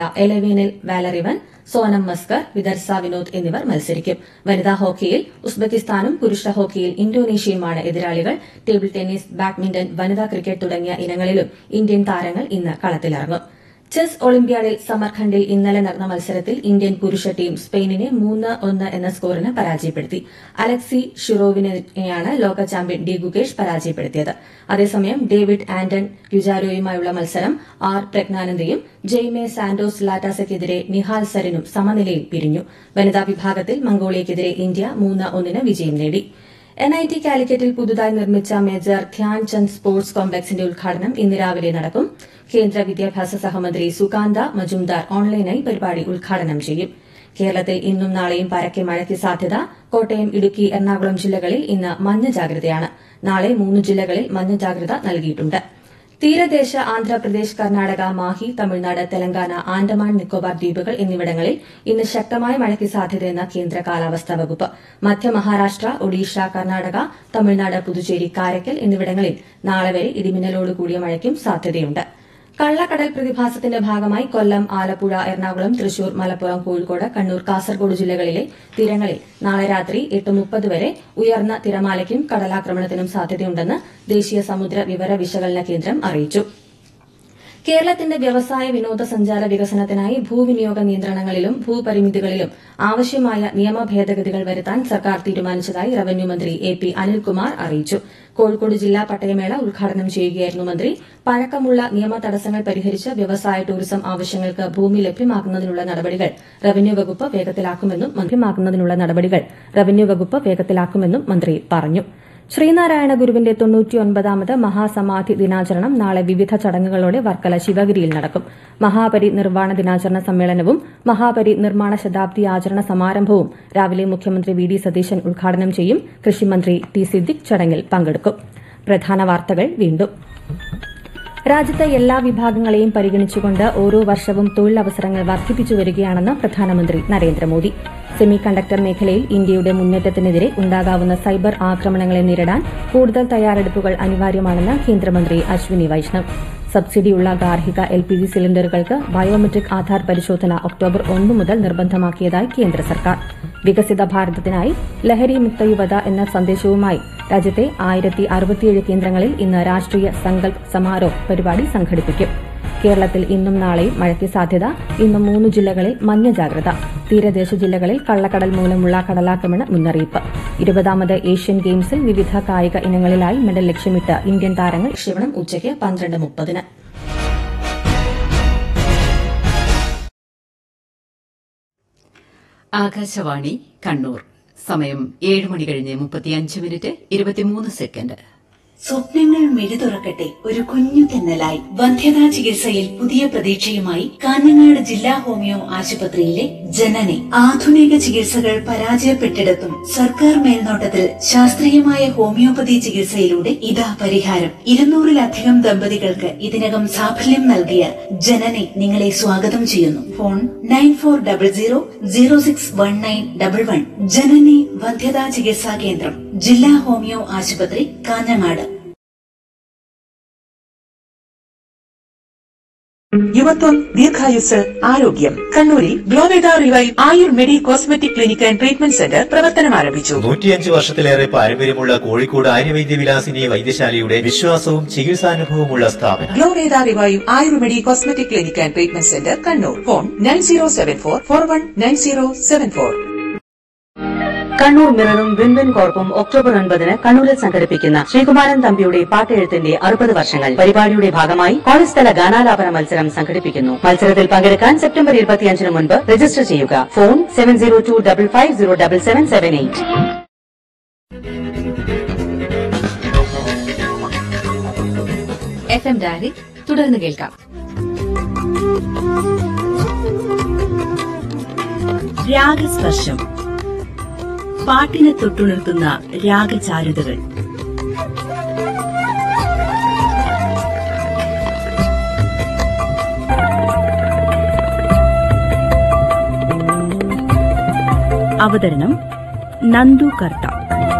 എലവേനിൽ വാലറിവൻ സോനം മസ്കർ വിദർസ വിനോദ് എന്നിവർ മത്സരിക്കും വനിതാ ഹോക്കിയിൽ ഉസ്ബെക്കിസ്ഥാനും പുരുഷ ഹോക്കിയിൽ ഇന്തോനേഷ്യയുമാണ് എതിരാളികൾ ടേബിൾ ടെന്നീസ് ബാഡ്മിന്റൺ വനിതാ ക്രിക്കറ്റ് തുടങ്ങിയ ഇനങ്ങളിലും ഇന്ത്യൻ താരങ്ങൾ ഇന്ന് കളത്തിലിറങ്ങും ചെസ് ഒളിമ്പ്യാഡിൽ സമർഖണ്ഡിൽ ഇന്നലെ നടന്ന മത്സരത്തിൽ ഇന്ത്യൻ പുരുഷ ടീം സ്പെയിനിനെ മൂന്ന് ഒന്ന് എന്ന സ്കോറിന് പരാജയപ്പെടുത്തി അലക്സി ഷിറോവിനെയാണ് ലോക ചാമ്പ്യൻ ഡി ഗുകേഷ് പരാജയപ്പെടുത്തിയത് അതേസമയം ഡേവിഡ് ആന്റൺ ക്യുജാരോയുമായുള്ള മത്സരം ആർ പ്രജ്ഞാനന്ദയും ജെയ്മെ സാന്റോസ് ലാറ്റാസയ്ക്കെതിരെ നിഹാൽ സരിനും സമനിലയിൽ പിരിഞ്ഞു വനിതാ വിഭാഗത്തിൽ മംഗോളിയയ്ക്കെതിരെ ഇന്ത്യ മൂന്ന് ഒന്നിന് വിജയം നേടി എൻ ഐ ടി കാലിക്കറ്റിൽ പുതുതായി നിർമ്മിച്ച മേജർ ധ്യാൻചന്ദ് സ്പോർട്സ് കോംപ്ലക്സിന്റെ ഉദ്ഘാടനം ഇന്ന് രാവിലെ നടക്കും കേന്ദ്ര വിദ്യാഭ്യാസ സഹമന്ത്രി സുകാന്ത മജുംദാർ ഓൺലൈനായി പരിപാടി ഉദ്ഘാടനം ചെയ്യും കേരളത്തിൽ ഇന്നും നാളെയും പരക്കെ മഴയ്ക്ക് സാധ്യത കോട്ടയം ഇടുക്കി എറണാകുളം ജില്ലകളിൽ ഇന്ന് മഞ്ഞ ജാഗ്രതയാണ് നാളെ മൂന്ന് ജില്ലകളിൽ മഞ്ഞ ജാഗ്രത നൽകിയിട്ടുണ്ട് തീരദേശ ആന്ധ്രാപ്രദേശ് കർണാടക മാഹി തമിഴ്നാട് തെലങ്കാന ആൻഡമാൻ നിക്കോബാർ ദ്വീപുകൾ എന്നിവിടങ്ങളിൽ ഇന്ന് ശക്തമായ മഴയ്ക്ക് സാധ്യതയെന്ന് കേന്ദ്ര കാലാവസ്ഥാ വകുപ്പ് മധ്യ മഹാരാഷ്ട്ര ഒഡീഷ കർണാടക തമിഴ്നാട് പുതുച്ചേരി കാരക്കൽ എന്നിവിടങ്ങളിൽ നാളെ വരെ ഇടിമിന്നലോട് കൂടിയ മഴയ്ക്കും സാധ്യതയുണ്ട് കള്ളക്കടൽ പ്രതിഭാസത്തിന്റെ ഭാഗമായി കൊല്ലം ആലപ്പുഴ എറണാകുളം തൃശൂർ മലപ്പുറം കോഴിക്കോട് കണ്ണൂർ കാസർഗോഡ് ജില്ലകളിലെ തീരങ്ങളിൽ നാളെ രാത്രി എട്ട് മുപ്പത് വരെ ഉയർന്ന തിരമാലയ്ക്കും കടലാക്രമണത്തിനും സാധ്യതയുണ്ടെന്ന് ദേശീയ സമുദ്ര വിവര വിശകലന കേന്ദ്രം അറിയിച്ചു കേരളത്തിന്റെ വ്യവസായ വിനോദസഞ്ചാര വികസനത്തിനായി ഭൂവിനിയോഗ നിയന്ത്രണങ്ങളിലും ഭൂപരിമിതികളിലും ആവശ്യമായ നിയമ ഭേദഗതികൾ വരുത്താൻ സർക്കാർ തീരുമാനിച്ചതായി റവന്യൂ മന്ത്രി എ പി അനിൽകുമാർ അറിയിച്ചു കോഴിക്കോട് ജില്ലാ പട്ടയമേള ഉദ്ഘാടനം ചെയ്യുകയായിരുന്നു മന്ത്രി പഴക്കമുള്ള നിയമ തടസ്സങ്ങൾ പരിഹരിച്ച് വ്യവസായ ടൂറിസം ആവശ്യങ്ങൾക്ക് ഭൂമി ലഭ്യമാക്കുന്നതിനുള്ള നടപടികൾ റവന്യൂ വകുപ്പ് വേഗത്തിലാക്കുമെന്നും ലഭ്യമാക്കുന്നതിനുള്ള നടപടികൾ റവന്യൂ വകുപ്പ് വേഗത്തിലാക്കുമെന്നും മന്ത്രി പറഞ്ഞു ശ്രീനാരായണ ഗുരുവിന്റെ തൊണ്ണൂറ്റിയൊൻപതാമത് മഹാസമാധി ദിനാചരണം നാളെ വിവിധ ചടങ്ങുകളോടെ വർക്കല ശിവഗിരിയിൽ നടക്കും മഹാപരി നിർവ്വാണ ദിനാചരണ സമ്മേളനവും മഹാപരി നിർമ്മാണ ശതാബ്ദി ആചരണ സമാരംഭവും രാവിലെ മുഖ്യമന്ത്രി വി ഡി സതീശൻ ഉദ്ഘാടനം ചെയ്യും കൃഷിമന്ത്രി ടി സിദ്ദിഖ് ചടങ്ങിൽ പങ്കെടുക്കും പ്രധാന വാർത്തകൾ വീണ്ടും രാജ്യത്തെ എല്ലാ വിഭാഗങ്ങളെയും പരിഗണിച്ചുകൊണ്ട് ഓരോ വർഷവും തൊഴിലവസരങ്ങൾ വർദ്ധിപ്പിച്ചു വരികയാണെന്ന് പ്രധാനമന്ത്രി നരേന്ദ്രമോദി സെമി കണ്ടക്ടർ മേഖലയിൽ ഇന്ത്യയുടെ മുന്നേറ്റത്തിനെതിരെ ഉണ്ടാകാവുന്ന സൈബർ ആക്രമണങ്ങളെ നേരിടാൻ കൂടുതൽ തയ്യാറെടുപ്പുകൾ അനിവാര്യമാണെന്ന് കേന്ദ്രമന്ത്രി അശ്വിനി വൈഷ്ണവ് സബ്സിഡിയുള്ള ഗാർഹിക എൽ പി ജി സിലിണ്ടറുകൾക്ക് ബയോമെട്രിക് ആധാർ പരിശോധന ഒക്ടോബർ ഒന്ന് മുതൽ നിർബന്ധമാക്കിയതായി കേന്ദ്ര സർക്കാർ വികസിത ഭാരതത്തിനായി ലഹരി മുക്ത യുവത എന്ന സന്ദേശവുമായി രാജ്യത്തെ ആയിരത്തി അറുപത്തിയേഴ് കേന്ദ്രങ്ങളിൽ ഇന്ന് രാഷ്ട്രീയ സങ്കൽപ് സമാരോഹ് പരിപാടി സംഘടിപ്പിക്കും കേരളത്തിൽ ഇന്നും നാളെയും മഴയ്ക്ക് സാധ്യത ഇന്ന് മൂന്ന് ജില്ലകളിൽ മഞ്ഞ ജാഗ്രത തീരദേശ ജില്ലകളിൽ കള്ളക്കടൽ മൂലമുള്ള കടലാക്രമണ മുന്നറിയിപ്പ് ഇരുപതാമത് ഏഷ്യൻ ഗെയിംസിൽ വിവിധ കായിക ഇനങ്ങളിലായി മെഡൽ ലക്ഷ്യമിട്ട് ഇന്ത്യൻ താരങ്ങൾ ക്ഷവണം ഉച്ചയ്ക്ക് പന്ത്രണ്ട് മുപ്പതിന് ആകാശവാണി കണ്ണൂർ സമയം ഏഴ് മണി കഴിഞ്ഞ് മുപ്പത്തിയഞ്ച് മിനിറ്റ് ഇരുപത്തിമൂന്ന് സെക്കൻഡ് സ്വപ്നങ്ങൾ മിഴി തുറക്കട്ടെ ഒരു കുഞ്ഞു തെന്നലായി വന്ധ്യതാ ചികിത്സയിൽ പുതിയ പ്രതീക്ഷയുമായി കാഞ്ഞങ്ങാട് ജില്ലാ ഹോമിയോ ആശുപത്രിയിലെ ജനനെ ആധുനിക ചികിത്സകൾ പരാജയപ്പെട്ടിടത്തും സർക്കാർ മേൽനോട്ടത്തിൽ ശാസ്ത്രീയമായ ഹോമിയോപ്പതി ചികിത്സയിലൂടെ ഇതാ പരിഹാരം ഇരുന്നൂറിലധികം ദമ്പതികൾക്ക് ഇതിനകം സാഫല്യം നൽകിയ ജനനെ നിങ്ങളെ സ്വാഗതം ചെയ്യുന്നു phone nine four double zero zero six one nine double one Janani വന്ധ്യതാ ചികിത്സാ കേന്ദ്രം ജില്ലാ ഹോമിയോ ആശുപത്രി കാഞ്ഞങ്ങാട് യുവത്വം ദീർഘായുസ് ആരോഗ്യം കണ്ണൂരിൽ Gloveda revive Ayur medi cosmetic clinic and treatment centre പ്രവർത്തനം ആരംഭിച്ചു നൂറ്റിയഞ്ച് വർഷത്തിലേറെ പാരമ്പര്യമുള്ള കോഴിക്കോട് ആര്യവൈദ്യ വിലാസിനി വൈദ്യശാലയുടെ വിശ്വാസവും ചികിത്സാനുഭവമുള്ള സ്ഥാപനം Gloveda revive Ayur medi cosmetic clinic and treatment centre Kannur phone nine zero seven four four one nine zero seven four Kannur മിററും വിൻവിൻ കോർപ്പും ഒക്ടോബർ ഒൻപതിന് കണ്ണൂരിൽ സംഘടിപ്പിക്കുന്ന ശ്രീകുമാരൻ തമ്പിയുടെ പാട്ടെഴുത്തിന്റെ അറുപത് വർഷങ്ങൾ പരിപാടിയുടെ ഭാഗമായി കോളേജ് തല ഗാനാലാപന മത്സരം സംഘടിപ്പിക്കുന്നു മത്സരത്തിൽ പങ്കെടുക്കാൻ സെപ്റ്റംബർ ഇരുപത്തിയഞ്ചിന് മുൻപ് രജിസ്റ്റർ ചെയ്യുക phone seven zero two double five zero double seven seven eight F M diary തുടർന്ന് കേൾക്കാം രാഗസ്പർശം പാട്ടിനെ തൊട്ടുണർത്തുന്ന രാഗചാരുതകൾ അവതരണം നന്ദു കർത്ത